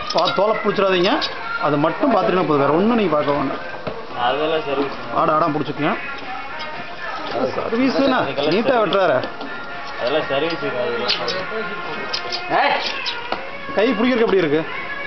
பா தோலை பிடிச்சிடாதீங்க அதை மட்டும் பார்த்துட்டீங்கன்னா போதும் வேறு ஒன்றும் நீங்கள் பார்க்க வேண்டாம் அதெல்லாம் சர்வீஸ் ஆட ஆடாம பிடிச்சிக்கங்க சர்வீஸ்னா நீட்டாக வெட்டுறாரு அதெல்லாம் சர்வீஸ் அதெல்லாம் கை பிடிக்கிறதுக்கு எப்படி இருக்கு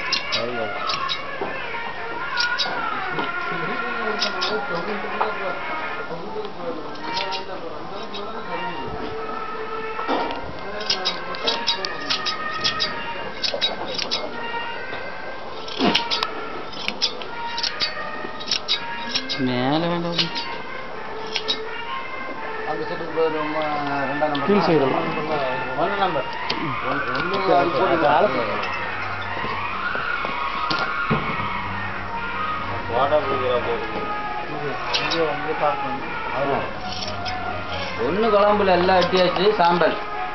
மேலே வேண்டாம் அந்த செட்டுக்கு போய் ரொம்ப ரெண்டாம் நம்பர் கீழ் சைடு ஒன்று நம்பர் ஒன்று அது போட்டு போட்டா பிடிக்கிறா போகுது ஒன்று குழம்புல எல்லாம் வெட்டியாச்சு சாம்பல்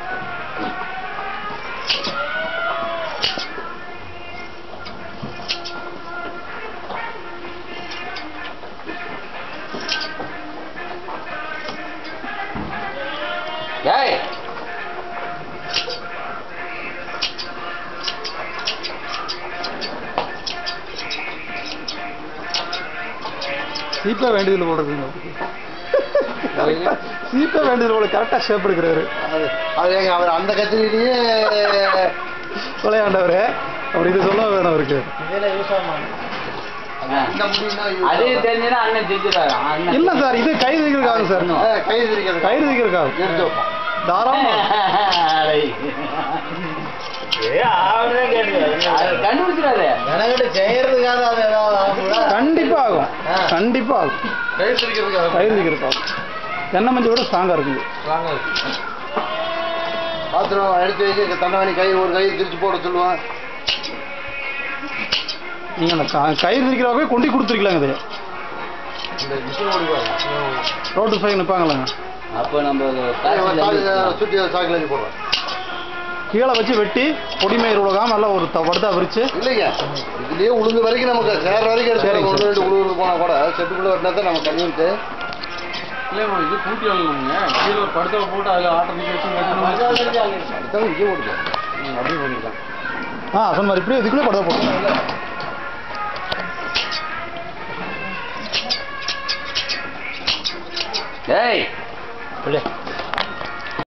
ஏய் சீப்பே வேண்டியதில் போல இருக்குங்க சீப்பே வேண்டியதில் போல கரெக்டாக ஷேப் எடுக்கிறாரு அது அது ஏங்க அவர் அந்த கத்திரிலேயே விளையாண்டவர் அவர் இது சொல்ல வேணும் அவருக்கு இதெல்லாம் யூஸ் ஆகும் இந்த முடியும்னா use அது ஆகும். தெரிஞ்சுன்னா அண்ணன் செஞ்சுட்டாரு அண்ணன் இல்லை சார் இது கை தைக்கிறதுக்காக சார் ஆ, கை திரிக்கிறது கயிறு தைக்கிறதுக்காக எடுத்து வைப்போம் தாராளமாக ஏ அவரே அது கண்டுபிடிச்சிடாதே எனக்கிட்ட செய்யறதுக்காக அது ஏதாவது ஆகுங்களா? கண்டிப்பாக ஆகும் ஆ. கண்டிப்பாக ஆகும் கை திரிக்கிறதுக்காக கயிறு தைக்கிறதுக்காக தென்னை மஞ்சள் விட ஸ்ட்ராங்காக இருக்குது பாத்திரம் எடுத்து வச்சு தண்டவாணி கை ஒரு கை திரிச்சு போட சொல்லுவான் நீங்கள் அந்த க- கயிறு தைக்கிறவே கொண்டு கொடுத்துருக்கலாங்க இது இந்த மிஷின் ஓடிவாங்க ரோட்டு சைடு நிற்பாங்களாங்க அப்போ நம்ம காசு சுற்றி சாக்கில் வச்சு போடுறோம் கீழே வச்சு வெட்டி பொடிமயிர் உலகம் நல்லா ஒரு த- வடுதா விரிச்சு இல்லைங்க இதுலயே உளுந்து வரைக்கும் நமக்கு சேர வரைக்கும் எடுத்து சரிங்க ஒன்று ரெண்டு உழுவு போனா கூட செட்டுக்குள்ள வெட்டினா தான் நம்ம கன்வீன்ட்டு இல்லைம்மா இது கூட்டி வரணுங்க கீழே படுத்தல போட்டு அதில் ஆட்டோமேட்டிக் அடுத்தவங்க இங்கே ஓடுது அப்படியே பண்ணிக்கலாம் ஆ சொன்ன மாதிரி இப்படியே இதுக்குள்ளே படுதா போட்டு ஏய் இல்லை